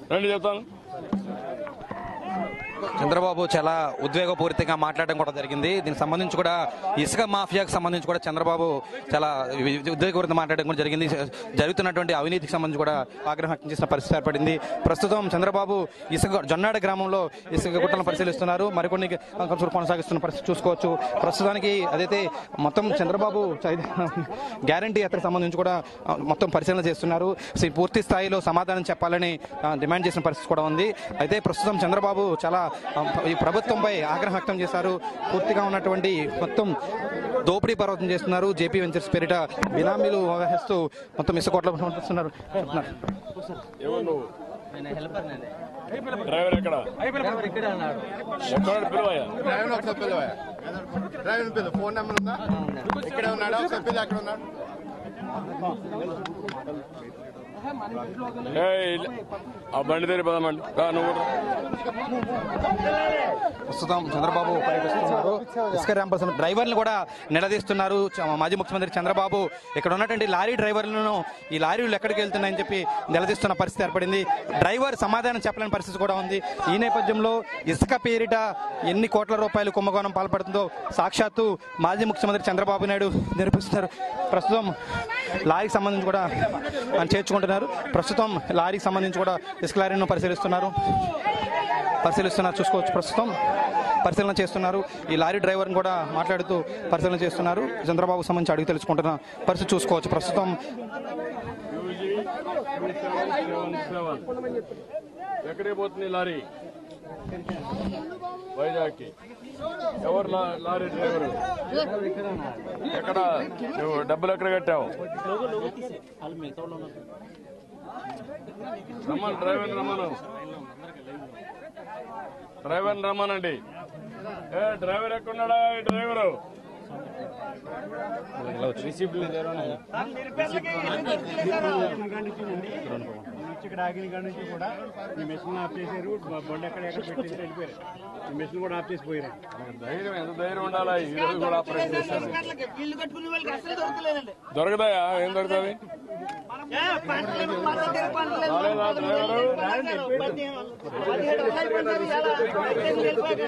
రండి చెప్తాను చంద్రబాబు చాలా ఉద్వేగపూరితంగా మాట్లాడడం కూడా జరిగింది దీనికి సంబంధించి కూడా ఇసుక మాఫియాకు సంబంధించి కూడా చంద్రబాబు చాలా వి- ఉద్వేగపూరితంగా మాట్లాడడం కూడా జరిగింది జరుగుతున్నటువంటి అవినీతికి సంబంధించి కూడా ఆగ్రహం వ్యక్తం చేసిన పరిస్థితి ఏర్పడింది ప్రస్తుతం చంద్రబాబు ఇసుక జొన్నాడ గ్రామంలో ఇసుక గుట్టలను పరిశీలిస్తున్నారు మరికొన్ని కొంచెం కొనసాగిస్తున్న పరిస్థితి చూసుకోవచ్చు ప్రస్తుతానికి అదైతే మొత్తం చంద్రబాబు గ్యారంటీ యాత్రకు సంబంధించి కూడా ఆ, మొత్తం పరిశీలన చేస్తున్నారు సో ఈ పూర్తి స్థాయిలో సమాధానం చెప్పాలని ఆ, డిమాండ్ చేసిన పరిస్థితి కూడా ఉంది అయితే ప్రస్తుతం చంద్రబాబు చాలా ఆ, ఈ ప్రభుత్వంపై ఆగ్రహం వ్యక్తం చేశారు పూర్తిగా ఉన్నటువంటి మొత్తం దోపిడీ పర్వతం చేస్తున్నారు జేపీ వెంచర్స్ పేరిట బినామీలు వ్యవహరిస్తూ మొత్తం ఇసుకోట్ల పంపిస్తున్నారు ఎవరు నువ్వు డ్రైవర్ ఎక్కడ ఎక్కడ పిలువయ్యా డ్రైవర్ ఒకసారి పిలువ డ్రైవర్ పిలువ ఫోన్ నెంబర్ ఉందా ఇక్కడే ఉన్నాడు ఒకసారి పిలువ ఎక్కడ ఉన్నాడు ఏయ్, ఆ బండి దగ్గర పదమండి రా నువ్వు రా. ప్రస్తుతం చంద్రబాబు పర్యటిస్తున్నారు ఇసుక ర్యాంపస్ డ్రైవర్లు కూడా నిలదీస్తున్నారు చ- మాజీ ముఖ్యమంత్రి చంద్రబాబు ఇక్కడ ఉన్నటువంటి లారీ డ్రైవర్లను ఈ లారీలు ఎక్కడికి వెళ్తున్నాయని చెప్పి నిలదీస్తున్న పరిస్థితి ఏర్పడింది డ్రైవర్ సమాధానం చెప్పలేని పరిస్థితి కూడా ఉంది ఈ నేపథ్యంలో ఇసుక పేరిట ఎన్ని కోట్ల రూపాయలు కుంభకోణం పాల్పడుతుందో సాక్షాత్తు మాజీ ముఖ్యమంత్రి చంద్రబాబు నాయుడు నిరూపిస్తున్నారు ప్రస్తుతం లారీకి సంబంధించి కూడా ఆయన చేర్చుకుంటున్నారు ప్రస్తుతం లారీకి సంబంధించి కూడా ఇసుక లారీను పరిశీలిస్తున్నారు పరిశీలిస్తున్నారు చూసుకోవచ్చు ప్రస్తుతం పరిశీలన చేస్తున్నారు ఈ లారీ డ్రైవర్ని కూడా మాట్లాడుతూ పరిశీలన చేస్తున్నారు చంద్రబాబు సంబంధించి అడిగి తెలుసుకుంటున్న పరిస్థితి చూసుకోవచ్చు ప్రస్తుతం ఎక్కడికి పోతుంది లారీ వైజాగ్కి ఎవరు లా- లారీ డ్రైవర్ ఎక్కడ నువ్వు డబ్బులు ఎక్కడ కట్టావు రమ్మను డ్రైవర్ రమ్మను డ్రైవర్ రమ్మనండి ఏ డ్రైవర్ ఎక్కడున్నాడా ఈ డ్రైవరు ఇక్కడ ఆగిన కాడ నుంచి కూడా ఈ మెషిన్ ఆఫ్ చేశారు బ- బండి ఎక్కడ ఎక్కడ పెట్టేసి వెళ్ళిపోయారు ఈ మెషిన్ కూడా ఆఫ్ చేసి పోయారు ధైర్యం ఎంత ధైర్యం ఉండాలా ఈ రోజు కూడా ఆపరేట్ చేశారు ఇల్లు కట్టుకునే వాళ్ళకి అసలు దొరకలేదండి దొరకదాయా ఏం దొరుకుతుంది ఏ, పంటలు ఏమో పంట తీరు పంటలు ఏమో రాలేదా డ్రైవరు పదిహేడు వందలు అయిపోయింది ఎలా? ఎక్కడికి వెళ్ళిపోయాడు?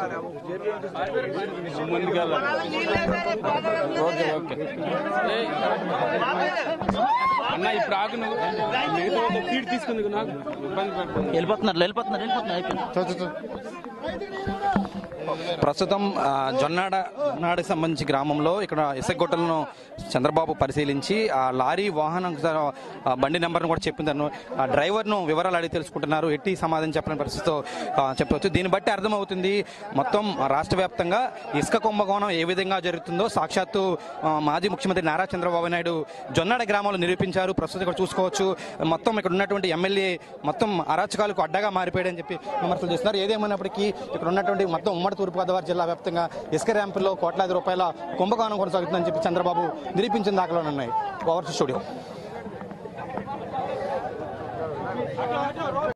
ముందుకు వెళ్ళాలి పొలాలకు నీళ్ళు లేకపోతే గోదావరి ఓకే ఓకే అన్న ఇప్పుడు ఆగు నువ్వు మిగతా ఫీడ్ తీసుకుందుకు నాకు ఇబ్బంది పెడుతుంది వెళ్ళిపోతున్నారు వెళ్ళిపోతున్నారు వెళ్ళిపోతున్నారు అయిపోయింది ప్రస్తుతం ఆ, జొన్నాడ జొన్నాడకి సంబంధించి గ్రామంలో ఇక్కడ ఇసుక గుట్టలను చంద్రబాబు పరిశీలించి ఆ లారీ వాహనం ఆ, బండి నెంబర్ను కూడా చెప్పిందను ఆ డ్రైవర్ను వివరాలు అడిగి తెలుసుకుంటున్నారు ఎట్టి సమాధానం చెప్పిన పరిస్థితితో ఆ, చెప్పవచ్చు దీన్ని బట్టి అర్థమవుతుంది మొత్తం రాష్ట్ర వ్యాప్తంగా ఇసుక కుంభకోణం ఏ విధంగా జరుగుతుందో సాక్షాత్తు ఆ, మాజీ ముఖ్యమంత్రి నారా చంద్రబాబు నాయుడు జొన్నాడ గ్రామంలో నిరూపించారు ప్రస్తుతం ఇక్కడ చూసుకోవచ్చు మొత్తం ఇక్కడ ఉన్నటువంటి ఎమ్మెల్యే మొత్తం అరాచకాలకు అడ్డగా మారిపోయాడని చెప్పి విమర్శలు చేస్తున్నారు ఏదేమైనప్పటికీ ఇక్కడ ఉన్నటువంటి మొత్తం ఉమ్మడి తూర్పుగోదావరి జిల్లా వ్యాప్తంగా ఇసుక ర్యాంపుల్లో కోట్లాది రూపాయల కుంభకోణం కొనసాగుతుందని చెప్పి చంద్రబాబు నిరూపించిన దాఖలు ఉన్నాయి ఓవర్ టు స్టూడియో